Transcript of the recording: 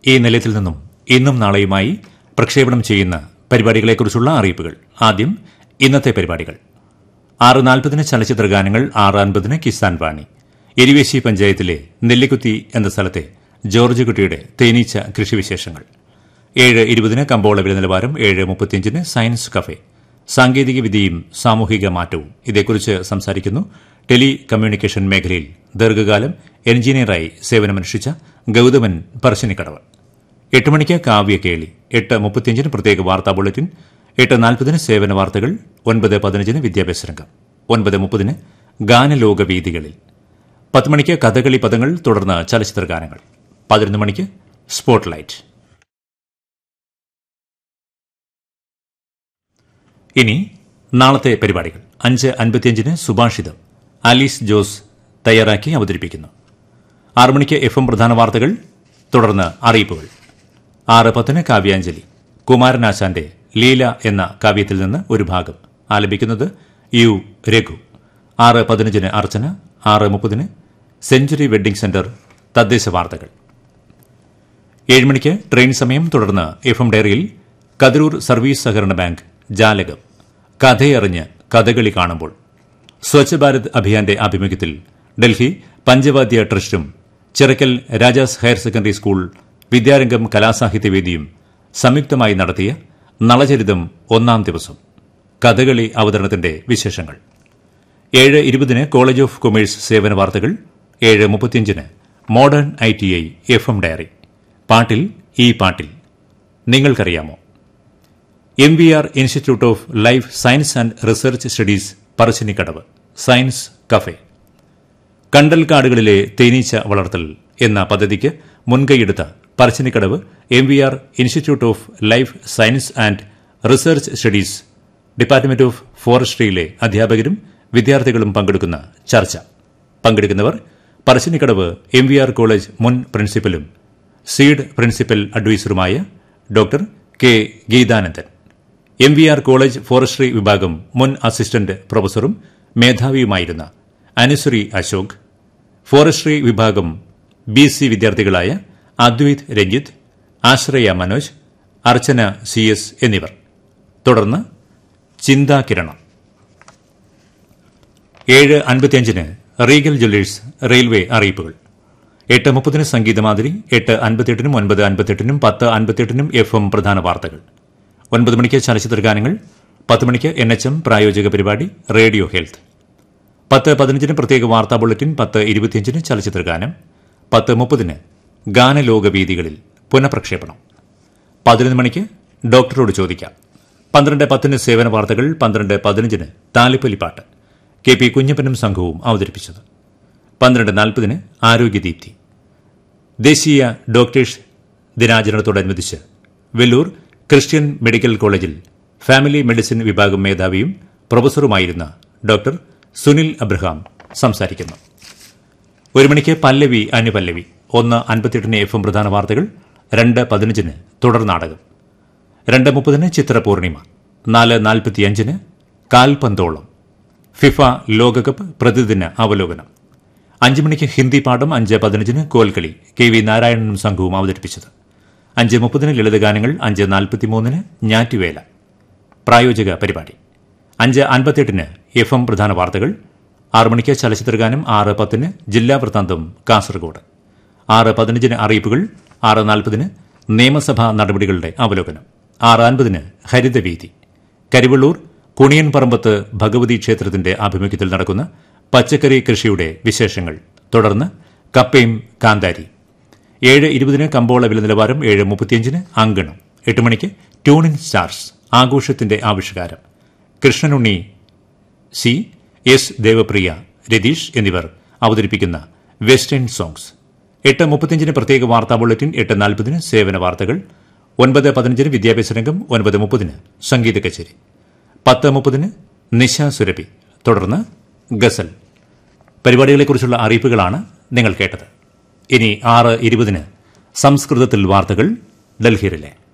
ഈ നിലയത്തിൽ നിന്നും ഇന്നും നാളെയുമായി പ്രക്ഷേപണം ചെയ്യുന്ന പരിപാടികളെക്കുറിച്ചുള്ള അറിയിപ്പുകൾ ആദ്യം ഇന്നത്തെ പരിപാടികൾ ആറ് നാൽപ്പതിന് ചലച്ചിത്ര ഗാനങ്ങൾ ആറ് അൻപതിന് കിസാൻ വാണി എരിവേശി പഞ്ചായത്തിലെ നെല്ലിക്കുത്തി എന്ന സ്ഥലത്തെ ജോർജ് കുട്ടിയുടെ തേനീച്ച കൃഷിവിശേഷങ്ങൾ ഏഴ് ഇരുപതിന് കമ്പോള വില നിലവാരം ഏഴ് മുപ്പത്തിയഞ്ചിന് സയൻസ് കഫേ സാങ്കേതിക വിദ്യയും സാമൂഹിക മാറ്റവും ഇതേക്കുറിച്ച് സംസാരിക്കുന്നു ടെലി കമ്മ്യൂണിക്കേഷൻ മേഖലയിൽ ദീർഘകാലം എഞ്ചിനീയറായി സേവനമനുഷ്ഠിച്ച ഗൌതമൻ പറശ്ശിനിക്കടവ് എട്ട് മണിക്ക് കാവ്യ കേളി എട്ട് മുപ്പത്തിയഞ്ചിന് പ്രത്യേക വാർത്താ ബുള്ളറ്റിൻ എട്ട് നാൽപ്പതിന് സേവന വാർത്തകൾ ഒൻപത് പതിനഞ്ചിന് വിദ്യാഭ്യാസ രംഗം ഒൻപത് മുപ്പതിന് ഗാനലോക വേദികളിൽ പത്ത് മണിക്ക് കഥകളി പദങ്ങൾ തുടർന്ന് ചലച്ചിത്ര ഗാനങ്ങൾ പതിനൊന്ന് മണിക്ക് സ്പോട്ട് ലൈറ്റ് ഇനി നാളത്തെ പരിപാടികൾ അഞ്ച് അൻപത്തിയഞ്ചിന് സുഭാഷിതം ആലീസ് ജോസ് തയ്യാറാക്കി അവതരിപ്പിക്കുന്നു ആറ് മണിക്ക് എഫ് എം പ്രധാന വാർത്തകൾ തുടർന്ന് അറിയിപ്പുകൾ ആറ് പത്തിന് കാവ്യാഞ്ജലി കുമാരനാശാന്റെ ലീല എന്ന കാവ്യത്തിൽ നിന്ന് ഒരു ഭാഗം ആലപിക്കുന്നത് യു രഘു ആറ് പതിനഞ്ചിന് അർച്ചന ആറ് മുപ്പതിന് സെഞ്ചുറി വെഡ്ഡിംഗ് സെന്റർ തദ്ദേശ വാർത്തകൾ ഏഴ് മണിക്ക് ട്രെയിൻ സമയം തുടർന്ന് എഫ് എം ഡയറിയിൽ കതിരൂർ സർവീസ് സഹകരണ ബാങ്ക് ജാലകം കഥയറിഞ്ഞ് കഥകളി കാണുമ്പോൾ സ്വച്ഛ് ഭാരത് അഭിയാന്റെ ആഭിമുഖ്യത്തിൽ ഡൽഹി പഞ്ചവാദ്യ ട്രസ്റ്റും Chirakkal Rajas higher secondary school Vidyarangam കലാസാഹിത്യവേദിയും സംയുക്തമായി നടത്തിയ നളചരിതം ഒന്നാം ദിവസം കഥകളി അവതരണത്തിന്റെ വിശേഷങ്ങൾ ഏഴ് ഇരുപതിന് കോളേജ് ഓഫ് കൊമേഴ്സ് സേവന വാർത്തകൾ ഏഴ് മുപ്പത്തിയഞ്ചിന് modern I T I F M diary പാട്ടിൽ ഈ പാട്ടിൽ നിങ്ങൾക്കറിയാമോ M V R institute of life science and research studies Parassinikkadavu science cafe കണ്ടൽക്കാടുകളിലെ തേനീച്ച വളർത്തൽ എന്ന പദ്ധതിക്ക് മുൻകൈയെടുത്ത Parassinikkadavu M V R institute of life science and research studies department of ഫോറസ്ട്രിയിലെ അധ്യാപകരും വിദ്യാർത്ഥികളും പങ്കെടുക്കുന്ന ചർച്ച പങ്കെടുക്കുന്നവർ Parassinikkadavu M V R college മുൻ പ്രിൻസിപ്പലും സീഡ് പ്രിൻസിപ്പൽ അഡ്വൈസറുമായ doctor K Geethanandan M V R college forestry വിഭാഗം മുൻ അസിസ്റ്റന്റ് പ്രൊഫസറും മേധാവിയുമായിരുന്ന അനുശ്രീ അശോക് ഫോറസ്ട്രി വിഭാഗം ബി സി വിദ്യാർത്ഥികളായ അദ്വൈത് രഞ്ജിത്ത് ആശ്രയ മനോജ് അർച്ചന സി എസ് എന്നിവർ തുടർന്ന് ചിന്താകിരണം ഏഴ് അൻപത്തിയഞ്ചിന് റീഗൽ ജ്വല്ലേഴ്സ് റെയിൽവേ അറിയിപ്പുകൾ എട്ട് മുപ്പതിന് സംഗീതമാതിരി എട്ട് അൻപത്തിയെട്ടിനും ഒൻപത് അൻപത്തിയെട്ടിനും പത്ത് അൻപത്തിയെട്ടിനും എഫ് എം പ്രധാന വാർത്തകൾ ഒൻപത് മണിക്ക് ചലച്ചിത്ര ഗാനങ്ങൾ പത്ത് മണിക്ക് എൻ എച്ച് എം പ്രായോജിക പരിപാടി റേഡിയോ ഹെൽത്ത് പത്ത് പതിനഞ്ചിന് പ്രത്യേക വാർത്താ ബുള്ളറ്റിൻ പത്ത് ഇരുപത്തിയഞ്ചിന് ചലച്ചിത്ര ഗാനം പത്ത് മുപ്പതിന് ഗാനലോക വേദികളിൽ പുനഃപ്രക്ഷേപണം പതിനൊന്ന് മണിക്ക് ഡോക്ടറോട് ചോദിക്കാം പന്ത്രണ്ട് പത്തിന് സേവന വാർത്തകൾ പന്ത്രണ്ട് പതിനഞ്ചിന് താലിപ്പൊലിപ്പാട്ട് കെ പി കുഞ്ഞപ്പനും സംഘവും അവതരിപ്പിച്ചത് പന്ത്രണ്ട് നാൽപ്പതിന് ആരോഗ്യദീപ്തി ദേശീയ ഡോക്ടേഴ്സ് ദിനാചരണത്തോടനുബന്ധിച്ച് വെല്ലൂർ ക്രിസ്ത്യൻ മെഡിക്കൽ കോളേജിൽ ഫാമിലി മെഡിസിൻ വിഭാഗം മേധാവിയും പ്രൊഫസറുമായിരുന്ന ഡോക്ടർ സുനിൽ അബ്രഹാം സംസാരിക്കുന്നു ഒരു മണിക്ക് പല്ലവി അനുപല്ലവി ഒന്ന് അൻപത്തിയെട്ടിന് എഫ് എം പ്രധാന വാർത്തകൾ രണ്ട് പതിനഞ്ചിന് തുടർ നാടകം രണ്ട് മുപ്പതിന് ചിത്രപൂർണിമ നാല് നാൽപ്പത്തിയഞ്ചിന് കാൽപന്തോളം ഫിഫ ലോകകപ്പ് പ്രതിദിന അവലോകനം അഞ്ച് മണിക്ക് ഹിന്ദി പാഠം അഞ്ച് പതിനഞ്ചിന് കോൽക്കളി കെ വി നാരായണനും സംഘവും അവതരിപ്പിച്ചത് അഞ്ച് മുപ്പതിന് ലളിതഗാനങ്ങൾ അഞ്ച് നാൽപ്പത്തിമൂന്നിന് ഞാറ്റുവേല പ്രായോജിക പരിപാടി അഞ്ച് അൻപത്തിയെട്ടിന് എഫ് എം പ്രധാന വാർത്തകൾ ആറ് മണിക്ക് ചലച്ചിത്രഗാനം ആറ് പത്തിന് ജില്ലാ വൃത്താന്തം കാസർഗോഡ് ആറ് പതിനഞ്ചിന് അറിയിപ്പുകൾ ആറ് നാൽപ്പതിന് നിയമസഭാ നടപടികളുടെ അവലോകനം ആറ് അൻപതിന് ഹരിതവീതി കരിവള്ളൂർ കുണിയൻപറമ്പത്ത് ഭഗവതി ക്ഷേത്രത്തിന്റെ ആഭിമുഖ്യത്തിൽ നടക്കുന്ന പച്ചക്കറി കൃഷിയുടെ വിശേഷങ്ങൾ തുടർന്ന് കപ്പയും കാന്താരി ഏഴ് ഇരുപതിന് കമ്പോള വില നിലവാരം ഏഴ് മുപ്പത്തിയഞ്ചിന് അങ്കണം എട്ട് മണിക്ക് ട്യൂണിൻ സ്റ്റാർസ് ആഘോഷത്തിന്റെ ആവിഷ്കാരം കൃഷ്ണനുണ്ണി സി എസ് ദേവപ്രിയ രതീഷ് എന്നിവർ അവതരിപ്പിക്കുന്ന വെസ്റ്റേൺ സോങ്സ് എട്ട് മുപ്പത്തിയഞ്ചിന് പ്രത്യേക വാർത്താ ബുള്ളറ്റിൻ എട്ട് നാൽപ്പതിന് സേവന വാർത്തകൾ ഒൻപത് പതിനഞ്ചിന് വിദ്യാഭ്യാസ രംഗം ഒൻപത് മുപ്പതിന് സംഗീത കച്ചേരി പത്ത് മുപ്പതിന് നിശ സുരഭി തുടർന്ന് ഗസൽ പരിപാടികളെക്കുറിച്ചുള്ള അറിയിപ്പുകളാണ് നിങ്ങൾ കേട്ടത് ഇനി ആറ് ഇരുപതിന് സംസ്കൃതത്തിൽ വാർത്തകൾ ഡൽഹിയിലെ